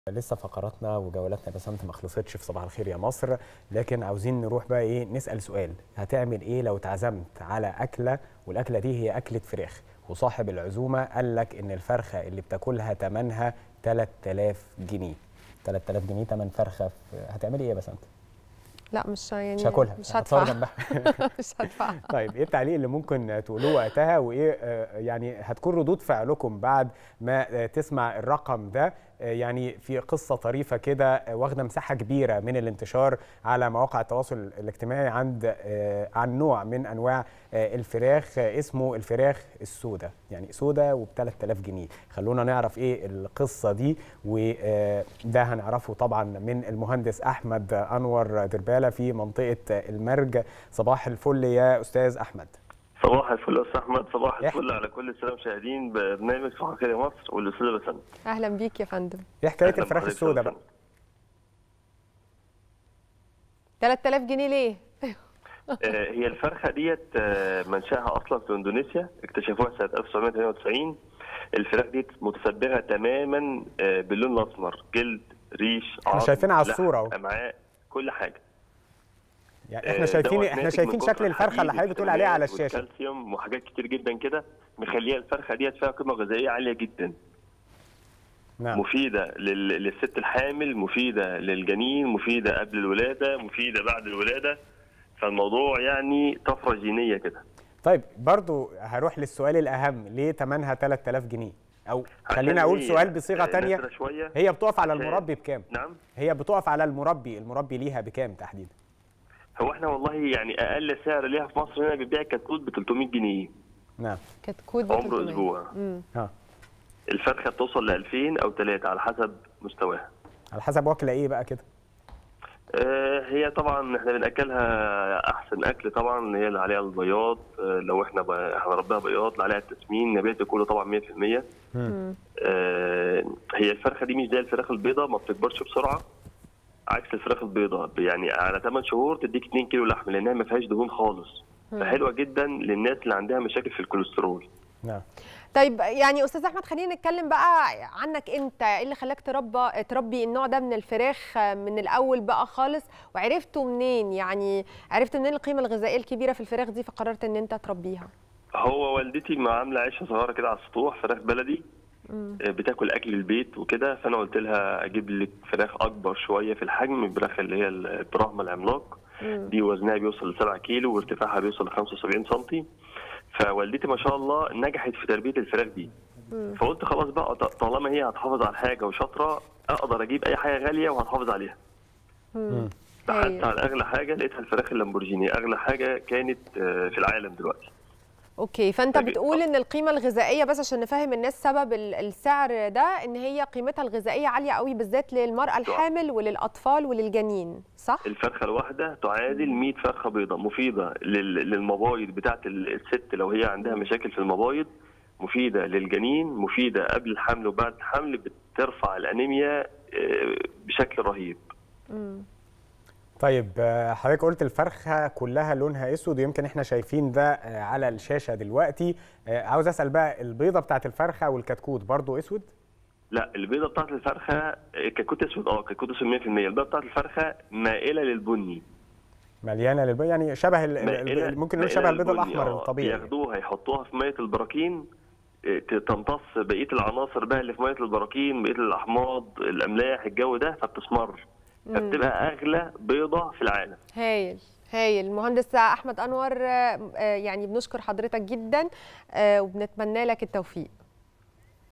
لسه فقراتنا وجولاتنا بسنت ما خلصتش في صباح الخير يا مصر لكن عاوزين نروح بقى ايه نسال سؤال هتعمل ايه لو اتعزمت على اكله والاكله دي هي اكله فراخ وصاحب العزومه قال لك ان الفرخه اللي بتاكلها ثمنها 3000 جنيه 3000 جنيه ثمن فرخه في- هتعملي ايه يا بسنت لا مش يعني مش هاكلها مش هتصور هدفع جنبها مش هدفع طيب ايه التعليق اللي ممكن تقولوه وقتها وايه آه، يعني هتكون ردود فعلكم بعد ما آه، تسمع الرقم ده آه، يعني في قصه طريفه كده آه، واخده مساحه كبيره من الانتشار على مواقع التواصل الاجتماعي عند آه، عن نوع من انواع آه، الفراخ آه، اسمه الفراخ السوداء يعني سوداء وب 3000 جنيه خلونا نعرف ايه القصه دي وده هنعرفه طبعا من المهندس احمد انور درباله في منطقه المرج صباح الفل يا استاذ احمد صباح الفل يا استاذ احمد صباح احكي. الفل على كل الساده المشاهدين برنامج صباح الخير يا مصر والاستاذه بسنت اهلا بيك يا فندم ايه حكايه أهلاً الفراخ بحضرتك السوداء يا بقى بسنت. 3000 جنيه ليه آه، هي الفرخه ديت آه، منشاها اصلا في اندونيسيا اكتشفوها سنه 1998 الفراخ دي متسبغه تماما آه، باللون الاسمر جلد ريش احنا عظم، شايفينها على لحم، الصورة أهو. امعاء كل حاجه يعني آه، احنا شايفين دوت احنا ناتج شايفين من كتر شكل الفرخه اللي الحديد حضرتك بتقول عليها على والفيتامينات الشاشه والكالسيوم وحاجات كتير جدا كده مخليه الفرخه ديت فيها قيمه غذائيه عاليه جدا نعم مفيدة لل- للست الحامل مفيدة للجنين مفيدة قبل الولادة مفيدة بعد الولادة فالموضوع يعني طفرة جينية كده طيب برضو هروح للسؤال الاهم ليه ثمنها 3000 جنيه او عشان خلينا اقول هي سؤال بصيغه آه، تانية نادرة شوية هي بتقف على عشان- المربي بكام نعم هي بتقف على المربي المربي ليها بكام تحديدا هو احنا والله يعني أقل سعر ليها في مصر هنا بيبيع كتكوت ب 300 جنيه نعم كتكوت ب عمره 300. أسبوع مم. ها الفرخة بتوصل ل 2000 أو 3 على حسب مستواها على حسب واكله ايه بقى كده آه، هي طبعا احنا بناكلها احسن اكل طبعا اللي هي اللي عليها البياض آه، لو احنا ب- هنربيها بياض اللي عليها التسمين نبات كله طبعا 100% مم. آه، هي الفرخه دي مش زي الفراخ البيضاء ما بتكبرش بسرعه عكس الفراخ البيضاء يعني على 8 شهور تديك 2 كيلو لحم لانها ما فيهاش دهون خالص فحلوه جدا للناس اللي عندها مشاكل في الكوليسترول نعم طيب يعني استاذ احمد خلينا نتكلم بقى عنك انت ايه اللي خلاك تربى تربي النوع ده من الفراخ من الاول بقى خالص وعرفته منين يعني عرفت منين القيمه الغذائيه الكبيره في الفراخ دي فقررت ان انت تربيها هو والدتي ما عامله عيشه صغيره كده على السطوح فراخ بلدي آه، بتاكل اكل البيت وكده فانا قلت لها اجيب لك فراخ اكبر شويه في الحجم الفراخ اللي هي البراهما العملاق دي وزنها بيوصل ل 7 كيلو وارتفاعها بيوصل ل 75 سم فوالدتي ما شاء الله نجحت في تربيه الفراخ دي فقلت خلاص بقى ط- طالما هي هتحافظ على حاجه وشاطره اقدر اجيب اي حاجه غاليه وهتحافظ عليها هايل. بحثت على اغلى حاجه لقيتها الفراخ اللامبورجيني اغلى حاجه كانت آه، في العالم دلوقتي اوكي فانت فاجئ. بتقول ان القيمه الغذائيه بس عشان نفهم الناس سبب ال- السعر ده ان هي قيمتها الغذائيه عاليه قوي بالذات للمراه الحامل وللاطفال وللجنين صح الفرخه الواحده تعادل 100 فرخه بيضاء مفيده لل- للمبايض بتاعه الست لو هي عندها مشاكل في المبايض مفيده للجنين مفيده قبل الحمل وبعد الحمل بترفع الانيميا آه، بشكل رهيب طيب آه، حضرتك قلت الفرخه كلها لونها اسود ويمكن احنا شايفين ده آه، على الشاشه دلوقتي آه، عاوز اسال بقى البيضه بتاعت الفرخه والكتكوت برضو اسود لا البيضه بتاعه الفرخه آه، كتكوت اسود اه كتكوت اسود 100% البيضه بتاعه الفرخه مائله للبني مليانه للبيض يعني شبه ال- مائلة- ال- ممكن نقول مائلة شبه البيض للبني، الاحمر آه. الطبيعي ياخدوها يحطوها في ميه البراكين آه، تمتص بقيه العناصر بقى اللي في ميه البراكين بقيه الاحماض الاملاح الجو ده فبتسمر فبتبقى اغلى بيضه في العالم هايل هايل المهندس احمد انور آه، آه، يعني بنشكر حضرتك جدا آه، وبنتمنى لك التوفيق